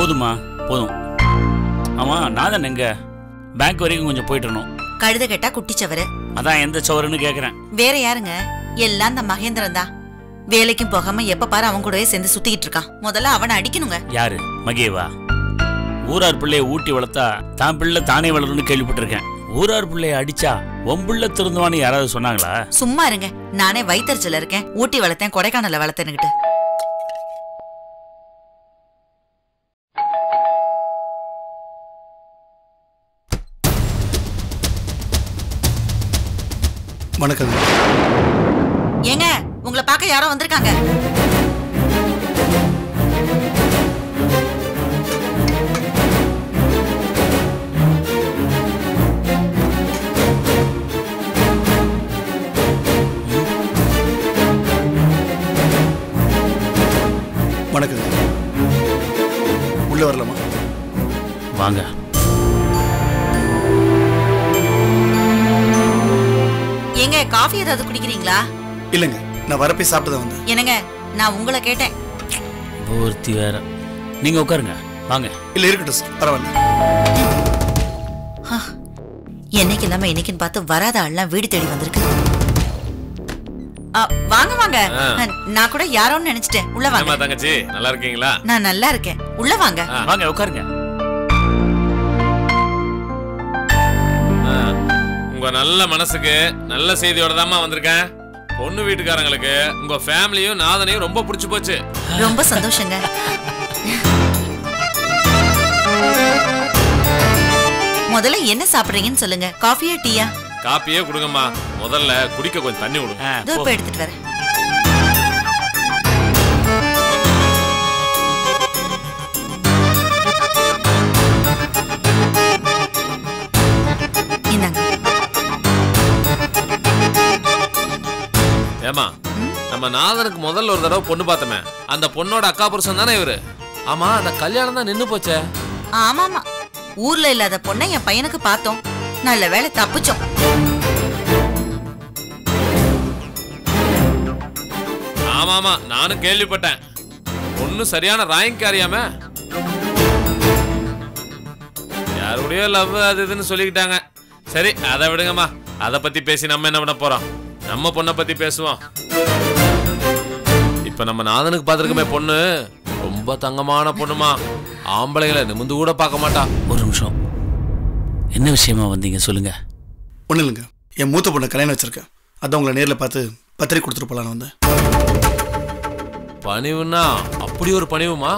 போதுமா போதும் ஆமா நாதன் எங்க பேங்க் வரைக்கும் கொஞ்சம் போயிட்டு வரணும் கழுத கேட்டா குட்டிச்சவரு அதான் எந்த சவருன்னு கேக்குறேன் வேற யாருங்க எல்லாம் இந்த மகேந்திரன் தான் வேலைக்கும் போகாம எப்ப பாரு அவன் கூடவே சேர்ந்து சுத்திக்கிட்டு இருக்கான் முதல்ல அவனை அடிக்கணுங்க யாரு மகேவா ஊரார் பிள்ளைய ஊட்டி வளர்த்தா தான் பிள்ளை தானே வளரும்னு கேள்விப்பட்டிருக்கேன் ஊரார் பிள்ளைய அடிச்சா உன் பிள்ளை திருந்துவான்னு யாராவது சொன்னாங்களா சும்மா இருங்க நானே வைத்தறிச்சல இருக்கேன் ஊட்டி வளர்த்தேன் கொடைக்கானல்ல வளர்த்தேன்னுகிட்டு வணக்கங்க ஏங்க உங்களை பார்க்க யாரோ வந்திருக்காங்க வணக்கங்க உள்ள வரலாமா வாங்க ஏங்க காஃபி ஏதாவது குடிக்கிறீங்களா இல்லைங்க நான் வரப்பே சாப்பிட்டு தான் வந்தேன் என்னங்க நான் உங்களை கேட்டேன் ஒருத்தி வேற நீங்க உட்காருங்க வாங்க இல்லை இருக்கட்டும் சார் பரவாயில்ல என்னைக்கு இல்லாம இன்னைக்குன்னு பார்த்து வராத ஆள்லாம் வீடு தேடி வந்திருக்கு ஆ, வாங்க வாங்க நான் கூட யாரோன்னு நினைச்சிட்டேன் உள்ள ஏமா வாங்க தங்கச்சி நல்லா இருக்கீங்களா நான் நல்லா இருக்கேன் உள்ள வாங்க வாங்க உட்காருங்க ஆ, உங்க நல்ல மனசுக்கு நல்ல செய்தியோட தாம்மா வந்திருக்கேன் பொண்ணு வீட்டுக்காரங்களுக்கு உங்க ஃபேமிலியும் நாதனையும் ரொம்ப பிடிச்சு போச்சு ரொம்ப சந்தோஷங்க முதல்ல என்ன சாப்பிடுறீங்கன்னு சொல்லுங்க காஃபியா டீயா காப்பியே கொடுங்கம்மா முதல்ல குடிக்க கொஞ்சம் தண்ணி விடுங்க ஆ, இதோ போ. இப்ப எடுத்துட்டு வரேன் இந்தாங்க ஏமா நம்ம நாதனுக்கு முதல்ல ஒரு தடவை பொண்ணு பார்த்தோமே அந்த பொண்ணோட அக்கா புருஷன் தானே இவரு ஆமா அந்த கல்யாணம் தான் நின்னு போச்சே ஆமாமா ஊர்ல இல்லாத பொண்ணை என் பையனுக்கு பார்த்தோம் நல்ல வேளை தப்பிச்சோம் ஆமாமா நானும் கேள்விப்பட்டேன் பொண்ணு சரியான ராயங்க அறியாம யாருடையோ லவ் அது இதுன்னு சொல்லிக்கிட்டாங்க சரி அதை விடுங்கம்மா அதை பத்தி பேசி நம்ம என்ன பண்ண போறோம் நம்ம பொண்ணை பத்தி பேசுவோம் இப்ப நம்ம நாதனுக்கு பார்த்துருக்கமே பொண்ணு ரொம்ப தங்கமான பொண்ணுமா ஆம்பளைங்களை நிமிந்து கூட பார்க்க மாட்டா ஒரு நிமிஷம் என்ன விஷயமா வந்தீங்க சொல்லுங்க ஒன்றும் இல்லைங்க என் மூத்த பொண்ணை கல்யாணம் வச்சிருக்கேன் அதான் உங்களை நேரில் பார்த்து பத்திரிக்கை கொடுத்துட்டு போகலான்னு வந்தேன் பணிவுன்னா அப்படி ஒரு பணிவுமா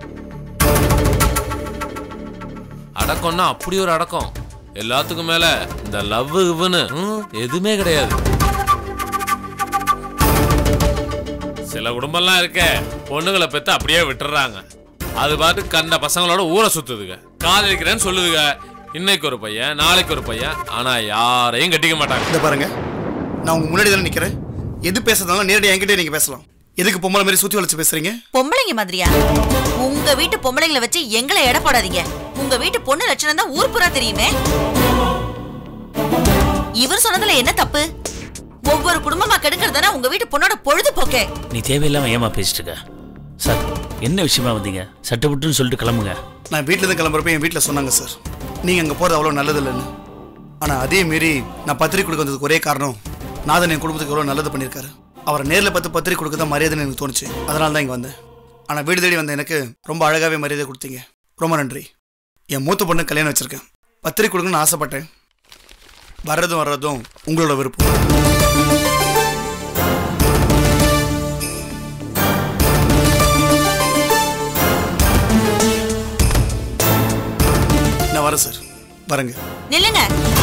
அடக்கம்னா அப்படி ஒரு அடக்கம் எல்லாத்துக்கும் மேல இந்த லவ் இவ்னு எதுவுமே கிடையாது சில குடும்பம்லாம் இருக்க பொண்ணுங்களை பெத்து அப்படியே விட்டுறாங்க அது பாட்டு கண்ட பசங்களோட ஊரை சுத்துதுங்க காதலிக்கிறேன்னு சொல்லுதுங்க இன்னைக்கு ஒரு பையன் நாளைக்கு ஒரு பையன் ஆனா யாரையும் கட்டிக்க மாட்டாங்க இந்த பாருங்க நான் உங்க முன்னாடி தானே நிற்கிறேன் எது பேசுறதுனாலும் நேரடியாக என்கிட்டே நீங்கள் பேசலாம் எதுக்கு பொம்பளை மாதிரி சுற்றி வளைச்சு பேசுறீங்க பொம்பளைங்க மாதிரியா உங்க வீட்டு பொம்பளைங்களை வச்சு எங்களை எடை போடாதீங்க உங்க வீட்டு பொண்ணு லட்சணம் தான் ஊர் பூரா தெரியுமே இவர் சொன்னதுல என்ன தப்பு ஒவ்வொரு குடும்பமா கெடுக்கிறது தானே உங்க வீட்டு பொண்ணோட பொழுதுபோக்கே நீ தேவையில்லாம ஏமா பேசிட்டு இருக்க சார் என்ன விஷயமா வந்தீங்க சட்டப்பட்டுன்னு சொல்லிட்டு கிளம்புங்க நான் வீட்டிலேருந்து கிளம்புறப்ப என் வீட்டில் சொன்னாங்க சார் நீங்கள் அங்கே போகிறது அவ்வளோ நல்லது இல்லைன்னு ஆனால் அதே மீறி நான் பத்திரிக்கை கொடுக்க வந்ததுக்கு ஒரே காரணம் நாதன் என் குடும்பத்துக்கு எவ்வளோ நல்லது பண்ணியிருக்காரு அவரை நேரில் பார்த்து பத்திரிக்கை கொடுக்க தான் மரியாதைன்னு எனக்கு தோணுச்சு அதனால தான் இங்கே வந்தேன் ஆனால் வீடு தேடி வந்த எனக்கு ரொம்ப அழகாகவே மரியாதை கொடுத்தீங்க ரொம்ப நன்றி என் மூத்த பொண்ணு கல்யாணம் வச்சுருக்கேன் பத்திரிக்கை கொடுக்கணும்னு ஆசைப்பட்டேன் வர்றதும் வர்றதும் உங்களோட விருப்பம் நான் வரேன் சார் வரேங்க நில்லுங்க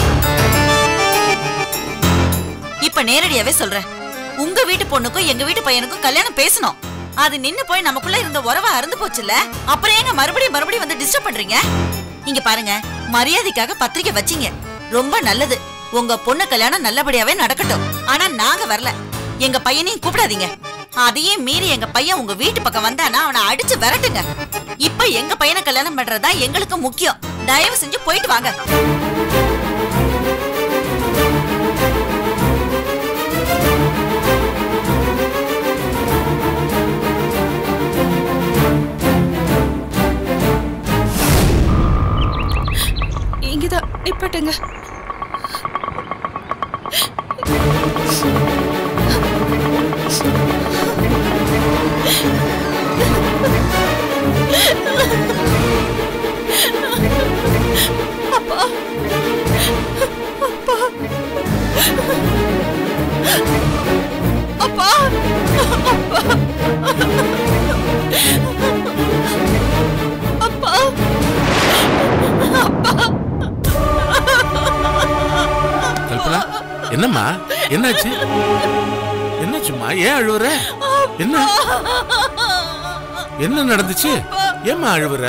இப்ப நேரடியாவே சொல்றேன் உங்க வீட்டு பொண்ணுக்கும் எங்க வீட்டு பையனுக்கும் கல்யாணம் பேசணும் அது நின்னு போய் நமக்குள்ள இருந்த உறவா அறுந்து போச்சுல்ல அப்புறம் ஏங்க மறுபடியும் மறுபடியும் வந்து டிஸ்டர்ப் பண்றீங்க இங்க பாருங்க மரியாதைக்காக பத்திரிக்கை வச்சீங்க ரொம்ப நல்லது உங்க பொண்ணு கல்யாணம் நல்லபடியாவே நடக்கட்டும் ஆனா நாங்க வரல எங்க பையனையும் கூப்பிடாதீங்க அதையே மீறி எங்க பையன் உங்க வீட்டு பக்கம் வந்தானா அவனை அடிச்சு விரட்டுங்க இப்ப எங்க பையனை கல்யாணம் பண்றதா எங்களுக்கு முக்கியம் தயவு செஞ்சு போயிட்டு வாங்க நிப்பாட்டுங்க அப்பா அப்பா அப்பா கல்பனா என்னம்மா என்னாச்சு என்னாச்சும்மா ஏன் அழுவுற என்ன என்ன நடந்துச்சு ஏம்மா அழுவுற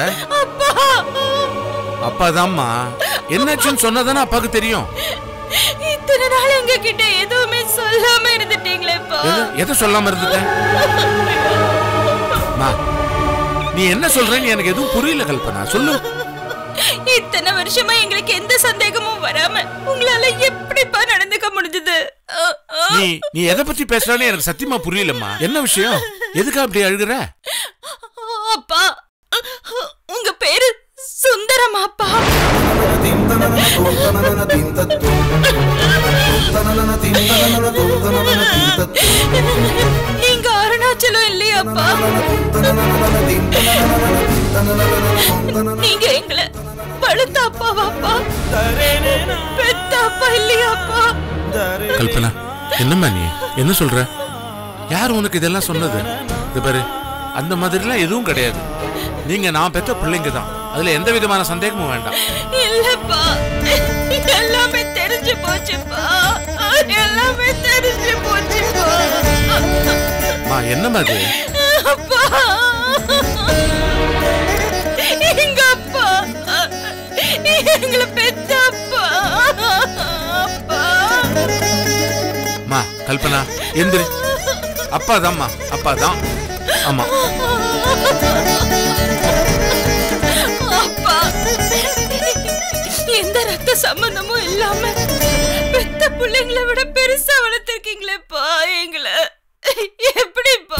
அப்பாதாம்மா என்னாச்சுன்னு சொன்னதானே அப்பாக்கு தெரியும் இத்தனை நாள் எங்க கிட்ட எதுவுமே சொல்லாம இருந்துட்டீங்களேப்பா எது- எதை சொல்லாம இருந்துட்டேன் அம்மா, நீ என்ன சொல்றேன்னு எனக்கு எதுவும் புரியல கல்பனா சொல்லு இத்தனை வருஷமா எங்களுக்கு எந்த சந்தேகமும் வராம உங்களால எப்படிப்பா நடந்துக்க முடிஞ்சது நீ நீ எதை பத்தி பேசுறான்னு எனக்கு சத்தியமா புரியலம்மா என்ன விஷயம் எதுக்கு அப்படி அழுகுற அப்பா உங்க பேரு சுந்தரமாப்பா நீங்க அருணாச்சலம் இல்லையாப்பா நீங்க எங்களை வளர்த்த அப்பாவாப்பா பெத்த அப்பா இல்லையாப்பா கல்பனா என்னம்மா நீ என்ன சொல்ற யார் உனக்கு இதெல்லாம் சொன்னது இது பாரு அந்த மாதிரிலாம் எதுவும் கிடையாது நீங்க நான் பெத்த பிள்ளைங்க தான் அதுல எந்த விதமான சந்தேகமும் வேண்டாம் இல்லப்பா எல்லாமே தெரிஞ்சு போச்சுப்பா எல்லாமே தெரிஞ்சு போச்சுப்பா மா என்னம்மா அது அப்பா எங்க அப்பா எங்களை பெத்த அப்பா அப்பா மா கல்பனா எந்திரி அப்பா தான்மா அப்பா தான் ஆமா அப்பா எந்த ரத்த சம்பந்தமும் இல்லாம பெத்த பிள்ளைங்களை விட பெருசா வளர்த்திருக்கீங்களேப்பா எங்களை எப்படிப்பா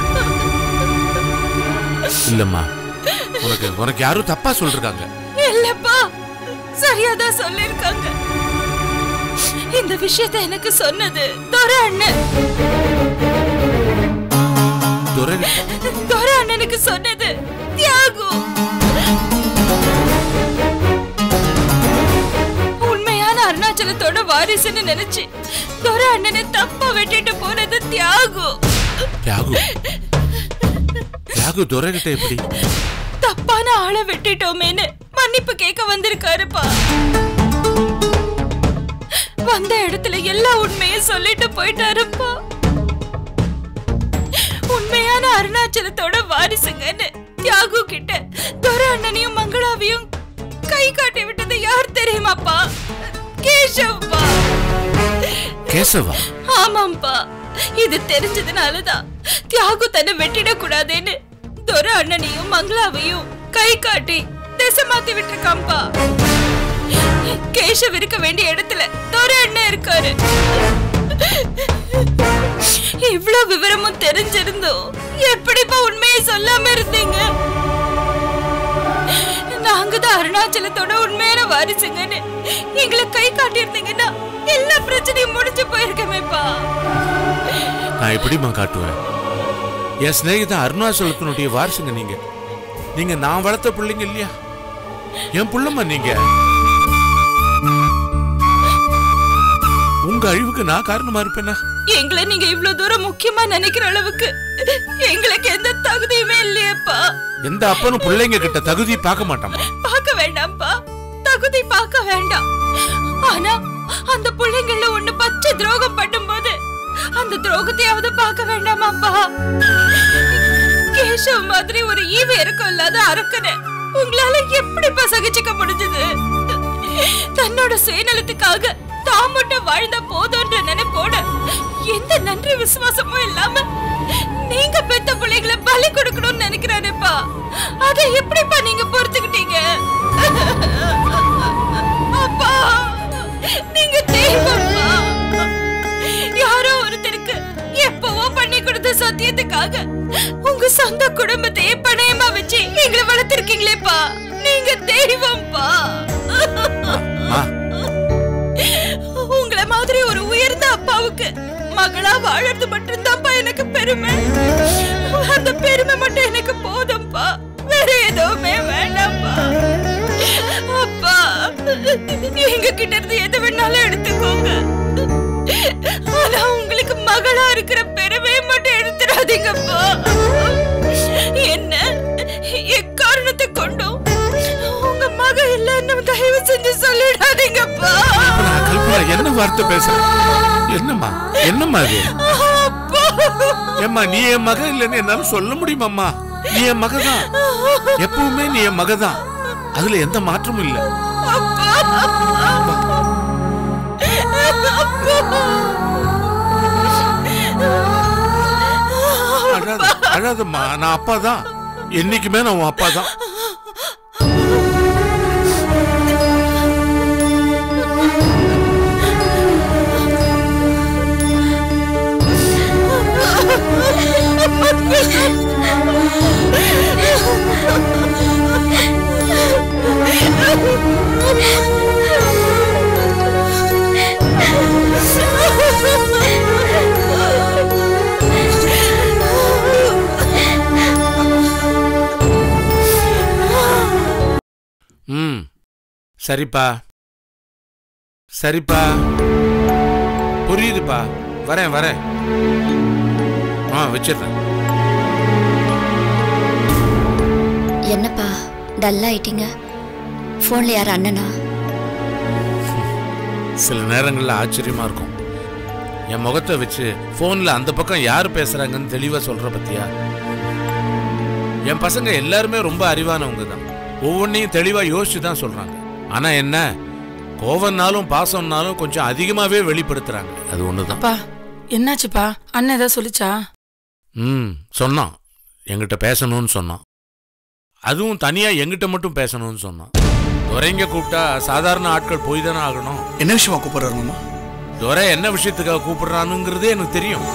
இல்லம்மா உனக்கு உனக்கு யாரும் தப்பா சொல்றாங்க இல்லப்பா சரியாதான் சொல்லிருக்காங்க இந்த விஷயத்தை எனக்கு சொன்னது துரை அண்ணன் துரை துரை அண்ணனுக்கு சொன்னது தியாகு உண்மையான அருணாச்சலத்தோட வாரிசுன்னு நினைச்சு துரை அண்ணனை தப்பா வெட்டிட்டு போனது தியாகு தியாகு தியாகு துரை கிட்ட எப்படி தப்பான ஆளை வெட்டிட்டோமேன்னு மன்னிப்பு கேட்க வந்திருக்காருப்பா வந்த இடத்துல எல்லா உண்மையும் சொல்லிட்டு போயிட்டாருப்பா உண்மையான அருணாச்சலத்தோட வாரிசுங்கன்னு தியாகு கிட்ட துரை அண்ணனையும் மங்களாவையும் கை காட்டி விட்டது யார் தெரியுமாப்பா கேசவ்ப்பா கேசவா ஆமாம்பா இது தெரிஞ்சதுனாலதான் தியாகு தன்னை வெட்டிட கூடாதுன்னு துரை அண்ணனையும் மங்களாவையும் கை காட்டி திசை மாத்தி விட்டுருக்காம்பா கேசவ் இருக்க வேண்டிய இடத்துல துரை அண்ணன் இருக்காரு இவ்வளவு விவரமும் தெரிஞ்சிருந்தோம் எப்படிப்பா உண்மையை சொல்லாம இருந்தீங்க நாங்க தான் அருணாச்சலத்தோட உண்மையான வாரிசுங்கன்னு எங்களை கை காட்டியிருந்தீங்கன்னா எல்லா பிரச்சனையும் முடிஞ்சு போயிருக்கமேப்பா நான் எப்படிம்மா காட்டுவேன் என் சிநேகிதன் அருணாச்சலத்தினுடைய வாரிசுங்க நீங்க நீங்க நான் வளர்த்த பிள்ளைங்க இல்லையா என் புள்ளம்மா நீங்க உங்க அழிவுக்கு நான் காரணமா இருப்பேனா எங்களை நீங்க இவ்வளவு தூரம் முக்கியமா நினைக்கிற அளவுக்கு எங்களுக்கு எந்த தகுதியுமே இல்லையேப்பா எந்த அப்பனும் பிள்ளைங்க கிட்ட தகுதி பார்க்க மாட்டாமா பார்க்க வேண்டாம்ப்பா தகுதி பார்க்க வேண்டாம் ஆனா அந்த பிள்ளைங்கள ஒண்ணு பச்சை துரோகம் பண்ணும்போது அந்த துரோகத்தையாவது பார்க்க வேண்டாமாப்பா கேசவ் மாதிரி ஒரு ஈவு இருக்கும் இல்லாத அரக்கனை உங்களால எப்படிப்பா சகிச்சுக்க முடிஞ்சது தன்னோட சுயநலத்துக்காக தான் மட்டும் வாழ்ந்த போதும்ன்ற நினைப்போட எந்த நன்றி விசுவாசமும் இல்லாம நீங்க பெத்த பிள்ளைங்களை பலி கொடுக்கணும்னு நினைக்கிறானேப்பா அதை எப்படிப்பா நீங்க பொறுத்துக்கிட்டீங்க அப்பா நீங்க தெய்வம்ப்பா யாரோ ஒருத்தருக்கு எப்பவோ பண்ணி கொடுத்த சத்தியத்துக்காக உங்க சொந்த குடும்பத்தையே பணயமா வச்சு எங்களை வளர்த்திருக்கீங்களேப்பா நீங்க தெய்வம்ப்பா மா மகளா வாழறது மட்டும்தான்ப்பா எனக்கு பெருமை அந்த பெருமை மட்டும் எனக்கு போதும்பா வேற எதுவுமே வேண்டாம்ப்பா அப்பா எங்க கிட்ட இருந்து எது வேணாலும் எடுத்துக்கோங்க ஆனா உங்களுக்கு மகளா இருக்கிற பெருமையை மட்டும் எடுத்துடாதீங்கப்பா என்ன எக்காரணத்தை கொண்டும் உங்க மக இல்லைன்னு தயவு செஞ்சு சொல்லிடாதீங்கப்பா கல்பனா கல்பனா என்ன வார்த்தை பேசுற என்னம்மா என்னம்மா அது ஏம்மா நீ என் மக இல்லைன்னு என்னால சொல்ல முடியுமாம்மா நீ என் மகதான் எப்பவுமே நீ என் மகதான் அதுல எந்த மாற்றமும் இல்ல அழாத அழாதம்மா நான் அப்பா தான் என்னைக்குமே நான் உன் அப்பா தான் ம் சரிப்பா சரிப்பா புரியுதுப்பா வரேன் வரேன் ஆ வச்சிடுறேன் என்னப்பா டல்லா ஆயிட்டீங்க ஃபோன்ல யார் அண்ணனா சில நேரங்களில் ஆச்சரியமா இருக்கும் என் முகத்தை வச்சு ஃபோன்ல அந்த பக்கம் யார் பேசுறாங்கன்னு தெளிவா சொல்ற பத்தியா என் பசங்க எல்லாருமே ரொம்ப அறிவானவங்க தான் ஒவ்வொன்றையும் தெளிவா யோசிச்சு தான் சொல்றாங்க ஆனா என்ன கோவம்னாலும் பாசம்னாலும் கொஞ்சம் அதிகமாவே வெளிப்படுத்துறாங்க அது ஒண்ணுதான் அப்பா என்னாச்சுப்பா அண்ணன் ஏதாவது சொல்லிச்சா ம் சொன்னான் என்கிட்ட பேசணும்னு சொன்னான் அதுவும் தனியா எங்கிட்ட மட்டும் பேசணும்னு சொன்னான் துரைங்க கூப்பிட்டா சாதாரண ஆட்கள் போய் தானே ஆகணும் என்ன விஷயமா கூப்பிடுறாரு மாமா துரை என்ன விஷயத்துக்காக கூப்பிடுறானுங்கிறதே எனக்கு தெரியும்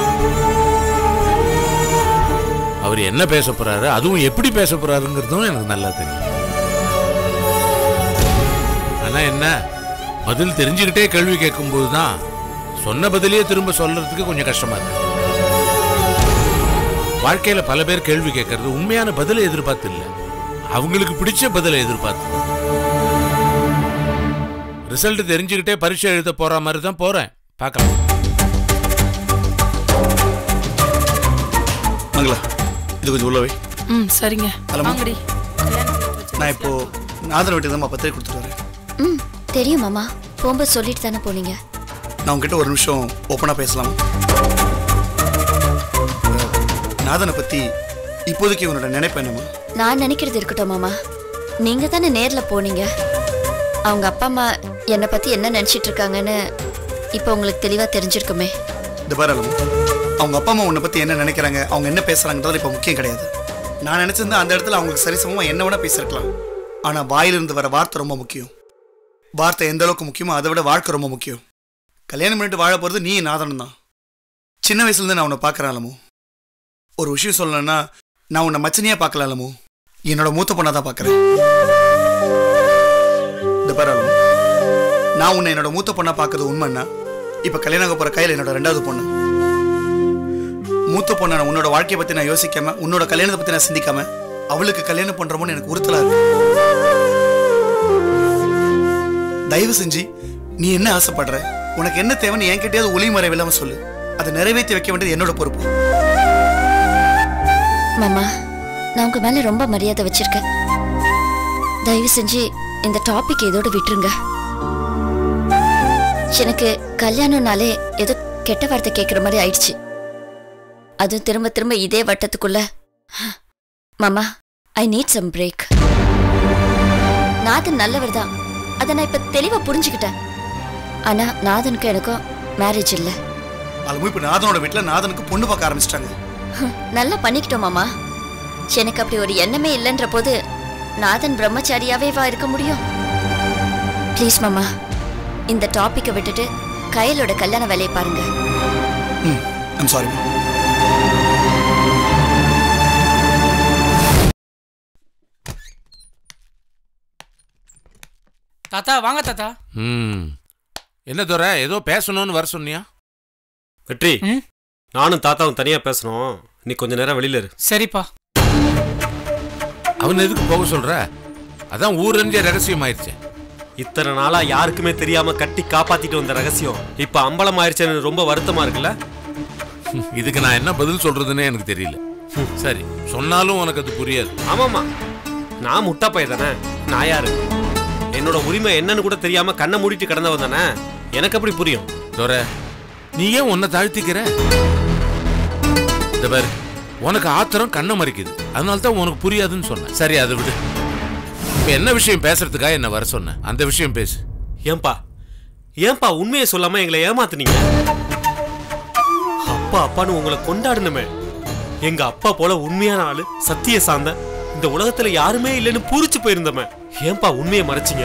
அவர் என்ன பேச போறாரு அதுவும் எப்படி பேச போறாருங்கிறதும் எனக்கு நல்லா தெரியும் ஆனா என்ன பதில் தெரிஞ்சுக்கிட்டே கேள்வி கேட்கும்போது தான் சொன்ன பதிலையே திரும்ப சொல்றதுக்கு கொஞ்சம் கஷ்டமா இருக்கு வாழ்க்கையில பல பேர் கேள்வி கேட்கறது உண்மையான பதிலை எதிர்பார்த்து இல்ல அவங்களுக்கு பிடிச்ச பதிலை எதிர்பார்த்து ரிசல்ட் தெரிஞ்சுக்கிட்டே பரீட்சை எழுத போற மாதிரி தான் போறேன் பார்க்கலாம் மங்களா இது கொஞ்சம் உள்ளவை ம் சரிங்க கிளம்பு. வாங்கடி நான் இப்போ நாதன் வீட்டுக்கு தான் பத்திரிக்கை கொடுத்துட்டு வரேன் ம் தெரியும் மாமா போகும்போது சொல்லிட்டு தானே போனீங்க நான் உங்ககிட்ட ஒரு நிமிஷம் ஓப்பனாக பேசலாம் நாதனை பற்றி இப்போதைக்கு உன்னோட நினைப்பு என்னம்மா நான் நினைக்கிறது இருக்கட்டும் மாமா நீங்க தானே நேர்ல போனீங்க அவங்க அப்பா அம்மா என்னை பத்தி என்ன நினைச்சிட்டு இருக்காங்கன்னு இப்போ உங்களுக்கு தெளிவா தெரிஞ்சிருக்குமே இந்த பாரு அலமு, அவங்க அப்பா அம்மா உன்னை பற்றி என்ன நினைக்கிறாங்க அவங்க என்ன பேசுகிறாங்கன்றது இப்போ முக்கியம் கிடையாது நான் நினச்சிருந்தா அந்த இடத்துல அவங்களுக்கு சரிசமமாக என்ன வேணால் பேசியிருக்கலாம் ஆனால் வாயிலிருந்து வர வார்த்தை ரொம்ப முக்கியம் வார்த்தை எந்த அளவுக்கு முக்கியமோ அதை விட வாழ்க்கை ரொம்ப முக்கியம் கல்யாணம் பண்ணிட்டு வாழ போகிறது நீ நாதனும் தான் சின்ன வயசுலேருந்து நான் உன்னை பார்க்குறேன் அலமு ஒரு விஷயம் சொல்லணும்னா நான் உன்னை மச்சனியாக பார்க்கல அலமு என்னோட மூத்த பொண்ணாக தான் பார்க்குறேன் இந்த பாரு அலமு, நான் உன்னை என்னோட மூத்த பொண்ணா பார்க்கறது உண்மைன்னா இப்ப கல்யாணம் ஆக போற கையில என்னோட ரெண்டாவது பொண்ணு மூத்த பொண்ணான உன்னோட வாழ்க்கையை பத்தி நான் யோசிக்காம உன்னோட கல்யாணத்தை பத்தி நான் சிந்திக்காம அவளுக்கு கல்யாணம் பண்றோமோன்னு எனக்கு உறுத்தலா இருக்கு தயவு செஞ்சு நீ என்ன ஆசைப்படுற உனக்கு என்ன தேவைன்னு என்கிட்டயாவது ஒளிமறை இல்லாம சொல்லு அதை நிறைவேற்றி வைக்க வேண்டியது என்னோட பொறுப்பு மாமா நான் உங்க மேல ரொம்ப மரியாதை வச்சிருக்கேன் தயவு செஞ்சு இந்த டாபிக் இதோட விட்டுருங்க எனக்கு கல்யாணம்னாலே ஏதோ கெட்ட வார்த்தை கேட்குற மாதிரி ஆயிடுச்சு அதுவும் திரும்ப திரும்ப இதே வட்டத்துக்குள்ள மாமா I need some break Nathan நல்லவர் தான் அதை நான் இப்ப தெளிவா புரிஞ்சுக்கிட்டேன் ஆனா நாதனுக்கும் எனக்கும் மேரேஜ் இல்லை அலமு இப்ப நாதனோட வீட்டுல நாதனுக்கு பொண்ணு பார்க்க ஆரம்பிச்சிட்டாங்க நல்லா பண்ணிக்கிட்டோம் மாமா எனக்கு அப்படி ஒரு எண்ணமே இல்லைன்ற போது நாதன் பிரம்மச்சாரியாவே வா இருக்க முடியும் ப்ளீஸ் மாமா இந்த டாபிக்கை விட்டுட்டு கையலோட கல்யாண வேலையை பாருங்க ம் ஐம் சாரி தாத்தா வாங்க தாத்தா ம் என்ன துரை ஏதோ பேசணும்னு வர சொன்னியா வெற்றி நானும் தாத்தாவும் தனியா பேசணும் நீ கொஞ்ச நேரம் வெளியில இரு சரிப்பா அவன் எதுக்கு போக சொல்ற அதான் ஊரறிஞ்ச ரகசியம் ஆயிடுச்சு இத்தனை நாளா யாருக்குமே தெரியாம கட்டி காப்பாத்திட்டு வந்த ரகசியம் இப்ப அம்பலம் ஆயிடுச்சேன்னு ரொம்ப வருத்தமா இருக்குல்ல இதுக்கு நான் என்ன பதில் சொல்றதுன்னே எனக்கு தெரியல சரி சொன்னாலும் உனக்கு அது புரியாது ஆமாமா நான் முட்டா பைய தானே நான் யாரு என்னோட உரிமை என்னன்னு கூட தெரியாம கண்ணை மூடிட்டு கிடந்தவன் தானே எனக்கு அப்படி புரியும் தோர நீ ஏன் உன்னை தாழ்த்திக்கிற இந்த பாரு உனக்கு ஆத்திரம் கண்ணை மறைக்குது அதனால தான் உனக்கு புரியாதுன்னு சொன்னேன் சரி அதை விடு இப்ப என்ன விஷயம் பேசுறதுக்காக என்ன வர சொன்ன அந்த விஷயம் பேசு ஏன்பா ஏன்பா உண்மையை சொல்லாம எங்களை ஏமாத்துனீங்க அப்பா அப்பான்னு உங்களை கொண்டாடணுமே எங்க அப்பா போல உண்மையான ஆளு சத்திய சார்ந்த இந்த உலகத்துல யாருமே இல்லைன்னு பூரிச்சு போயிருந்தமே ஏன்பா உண்மையை மறைச்சீங்க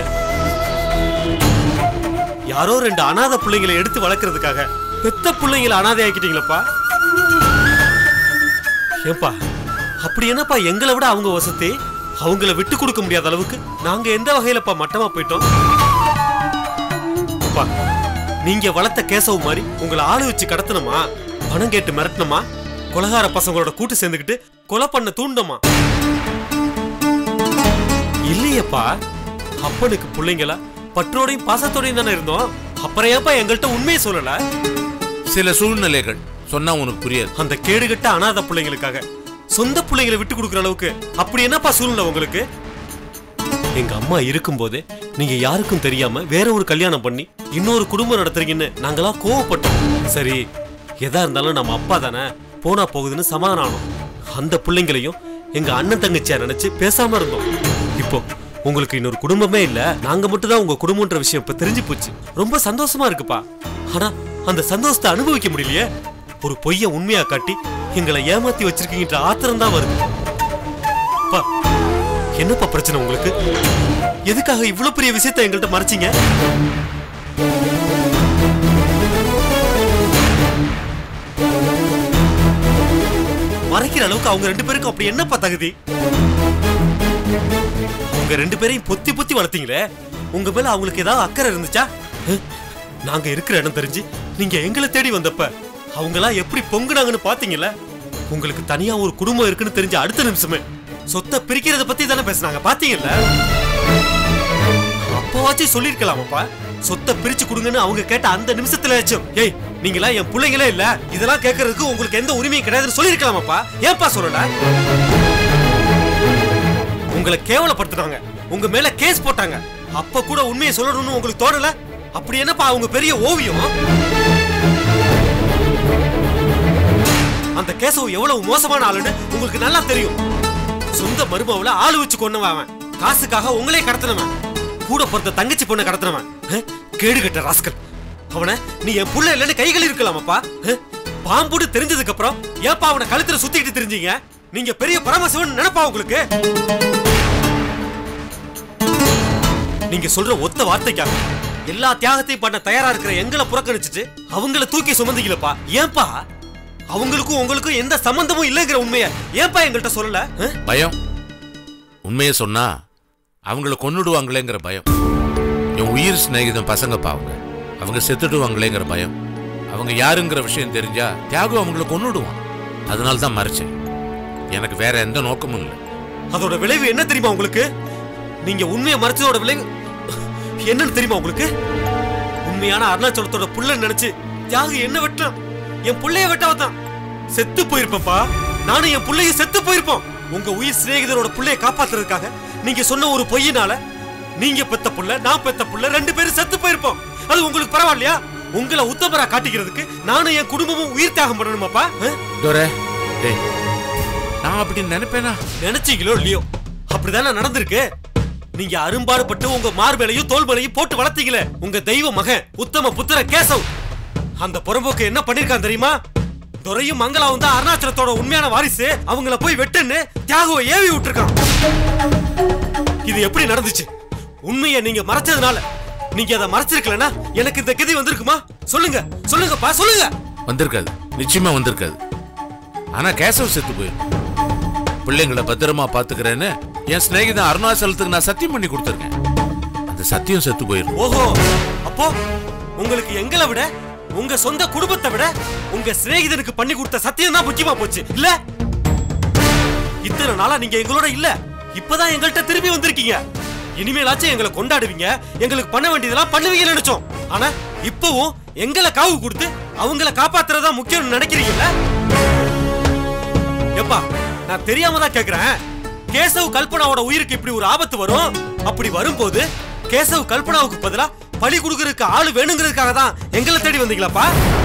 யாரோ ரெண்டு அனாதை பிள்ளைங்களை எடுத்து வளர்க்கறதுக்காக பெத்த பிள்ளைங்களை அனாதை ஆக்கிட்டீங்களப்பா ஏன்பா அப்படி என்னப்பா எங்களை விட அவங்க வசதி அவங்கள விட்டு கொடுக்க முடியாத அளவுக்கு நாங்க எந்த வகையிலப்பா மட்டமா போயிட்டோம் அப்பா நீங்க வளர்த்த கேசவ மாதிரி உங்களை ஆளு வச்சு கடத்தணுமா பணம் கேட்டு மிரட்டணுமா கொலகார பசங்களோட கூட்டு சேர்ந்துக்கிட்டு கொலை பண்ண தூண்டமா இல்லையப்பா அப்பனுக்கு பிள்ளைங்களா பற்றோடையும் பாசத்தோடையும் தானே இருந்தோம் அப்புறம் ஏப்பா எங்கள்கிட்ட உண்மையை சொல்லல சில சூழ்நிலைகள் சொன்னா உனக்கு புரியாது அந்த கேடுகட்ட அனாதை பிள்ளைங்களுக்காக சொந்த பிள்ளைங்களை விட்டு கொடுக்குற அளவுக்கு அப்படி என்னப்பா சூழ்நிலை உங்களுக்கு எங்க அம்மா இருக்கும்போதே நீங்க யாருக்கும் தெரியாம வேற ஒரு கல்யாணம் பண்ணி இன்னொரு குடும்பம் நடத்துறீங்கன்னு நாங்களா கோவப்பட்டோம் சரி எதா இருந்தாலும் நம்ம அப்பா தானே போனா போகுதுன்னு சமாதானம் ஆனோம் அந்த பிள்ளைங்களையும் எங்க அண்ணன் தங்கச்சியா நினைச்சு பேசாம இருந்தோம் இப்போ உங்களுக்கு இன்னொரு குடும்பமே இல்ல நாங்க மட்டும் தான் உங்க குடும்பம்ன்ற விஷயம் இப்ப தெரிஞ்சு போச்சு ரொம்ப சந்தோஷமா இருக்குப்பா ஆனா அந்த சந்தோஷத்தை அனுபவிக்க முடியலையே ஒரு பொய்ய உண்மையா காட்டி எங்களை ஏமாத்தி வச்சிருக்கீங்கன்ற ஆத்திரம் தான் வருது அப்பா, என்னப்பா பிரச்சனை உங்களுக்கு எதுக்காக இவ்வளவு பெரிய விஷயத்தை எங்கள்கிட்ட மறைச்சீங்க மறைக்கிற அளவுக்கு அவங்க ரெண்டு பேருக்கும் அப்படி என்னப்பா தகுதி உங்க ரெண்டு பேரையும் பொத்தி பொத்தி வளர்த்தீங்களே உங்க மேல அவங்களுக்கு ஏதாவது அக்கறை இருந்துச்சா ஹ்? நாங்க இருக்கிற இடம் தெரிஞ்சு நீங்க எங்களை தேடி வந்தப்ப அவங்களாம் எப்படி பொங்குனாங்கன்னு பாத்தீங்கல்ல உங்களுக்கு தனியா ஒரு குடும்பம் இருக்குன்னு தெரிஞ்ச அடுத்த நிமிஷமே சொத்தை பிரிக்கிறத பத்தி தானே பேசுனாங்க பாத்தீங்கல்ல அப்பவாச்சும் சொல்லிருக்கலாமாப்பா சொத்தை பிரிச்சு கொடுங்கன்னு அவங்க கேட்ட அந்த நிமிஷத்துலயாச்சும் ஏய் நீங்களா என் பிள்ளைங்களே இல்ல இதெல்லாம் கேட்கறதுக்கு உங்களுக்கு எந்த உரிமையும் கிடையாதுன்னு சொல்லிருக்கலாமாப்பா ஏன்பா சொல்லல உங்களை கேவலப்படுத்துனாங்க உங்க மேல கேஸ் போட்டாங்க அப்ப கூட உண்மையை சொல்லணும்னு உங்களுக்கு தோணல அப்படி என்னப்பா அவங்க பெரிய ஓவியம் அந்த கேசவ எவ்வளவு மோசமான ஆளுன்னு உங்களுக்கு நல்லா தெரியும் சொந்த மருமவள ஆளு வச்சு கொன்னவன் அவன் காசுக்காக உங்களே கடத்தினவன் கூட பிறந்த தங்கச்சி பொண்ணை கடத்தினவன் ஹே, கேடு கட்ட ராஸ்கல் அவனை நீ என் புள்ள இல்லைன்னு கைகள் இருக்கலாமாப்பா ஹே, பாம்புடு தெரிஞ்சதுக்கு அப்புறம் ஏப்பா அவனை கழுத்துல சுத்திக்கிட்டு தெரிஞ்சீங்க நீங்க பெரிய பரமசிவன் நினைப்பா உங்களுக்கு நீங்க சொல்ற ஒத்த வார்த்தைக்காக எல்லா தியாகத்தையும் பண்ண தயாரா இருக்கிற எங்களை புறக்கணிச்சிட்டு அவங்கள தூக்கி சுமந்தீங்களப்பா ஏன்பா அவங்களுக்கும் உங்களுக்கும் எந்த சம்பந்தமும் இல்லைங்கிற உண்மைய ஏன்பா எங்கள்கிட்ட சொல்லல ஆ? பயம் உண்மையை சொன்னா அவங்கள கொன்னுடுவாங்களேங்கிற பயம் என் உயிர் சிநேகிதம் பசங்கப்பா அவங்க அவங்க செத்துடுவாங்களேங்கிற பயம் அவங்க யாருங்கிற விஷயம் தெரிஞ்சா தியாகு அவங்கள கொன்னுடுவான் அதனால தான் மறைச்சேன் எனக்கு வேற எந்த நோக்கமும் இல்லை அதோட விளைவு என்ன தெரியுமா உங்களுக்கு நீங்க உண்மையை மறைச்சதோட விளைவு என்னன்னு தெரியுமா உங்களுக்கு உண்மையான அருணாச்சலத்தோட புள்ள நினைச்சு தியாகு என்ன வெட்டான் என் புள்ளைய வெட்டாவதான் செத்து போயிருப்பப்பா நானும் என் புள்ளைய செத்து போயிருப்போம் உங்க உயிர் சிநேகிதரோட புள்ளைய காப்பாத்துறதுக்காக நீங்க சொன்ன ஒரு பொய்யினால நீங்க பெத்த புள்ள நான் பெத்த புள்ள ரெண்டு பேரும் செத்து போயிருப்போம் அது உங்களுக்கு பரவாயில்லையா உங்களை உத்தமரா காட்டிக்கிறதுக்கு நானும் என் குடும்பமும் உயிர் தியாகம் பண்ணணுமாப்பா ஆ? டோரே டேய் நான் அப்படி நினைப்பேனா நினைச்சீங்களோ இல்லையோ அப்படிதானே நடந்திருக்கு நீங்க அரும்பாடுபட்டு உங்க மார்பேலையும் தோல் மேலையும் போட்டு வளர்த்தீங்களே உங்க தெய்வ மகன் உத்தம புத்திர கேசவ் அந்த புறம்போக்கு என்ன பண்ணிருக்கான் தெரியுமா துரையும் மங்களாவும் தான் அருணாச்சலத்தோட உண்மையான வாரிசு அவங்கள போய் வெட்டுன்னு தியாகுவை ஏவி விட்டுருக்கான் இது எப்படி நடந்துச்சு உண்மையை நீங்க மறைச்சதுனால நீங்க அதை மறைச்சிருக்கலனா எனக்கு இந்த கதி வந்திருக்குமா சொல்லுங்க சொல்லுங்கப்பா சொல்லுங்க வந்திருக்காது நிச்சயமா வந்திருக்காது ஆனா கேசவ் செத்து போயிடும் பிள்ளைங்களை பத்திரமா பாத்துக்கிறேன்னு என் சிநேகிதன் அருணாச்சலத்துக்கு நான் சத்தியம் பண்ணி கொடுத்துருக்கேன் அந்த சத்தியம் செத்து போயிடும் ஓஹோ அப்போ உங்களுக்கு எங்களை விட உங்க சொந்த குடும்பத்தை விட உங்க சிநேகிதனுக்கு பண்ணி கொடுத்த சத்தியம் தான் முக்கியமா போச்சு இல்ல இத்தனை நாளா நீங்க எங்களோட இல்ல இப்பதான் எங்கள்கிட்ட திரும்பி வந்திருக்கீங்க இனிமேலாச்சும் எங்களை கொண்டாடுவீங்க எங்களுக்கு பண்ண வேண்டியதெல்லாம் பண்ணுவீங்கன்னு நினைச்சோம் ஆனா இப்பவும் எங்களை காவு கொடுத்து அவங்கள காப்பாத்துறதா முக்கியம்னு நினைக்கிறீங்கல்ல எப்பா நான் தெரியாம தான் கேக்குறேன் கேசவ் கல்பனாவோட உயிருக்கு இப்படி ஒரு ஆபத்து வரும் அப்படி வரும்போது கேசவ் கல்பனாவுக்கு பதிலா பலி கொடுக்கறதுக்கு ஆளு வேணுங்கிறதுக்காக தான் எங்களை தேடி வந்தீங்களாப்பா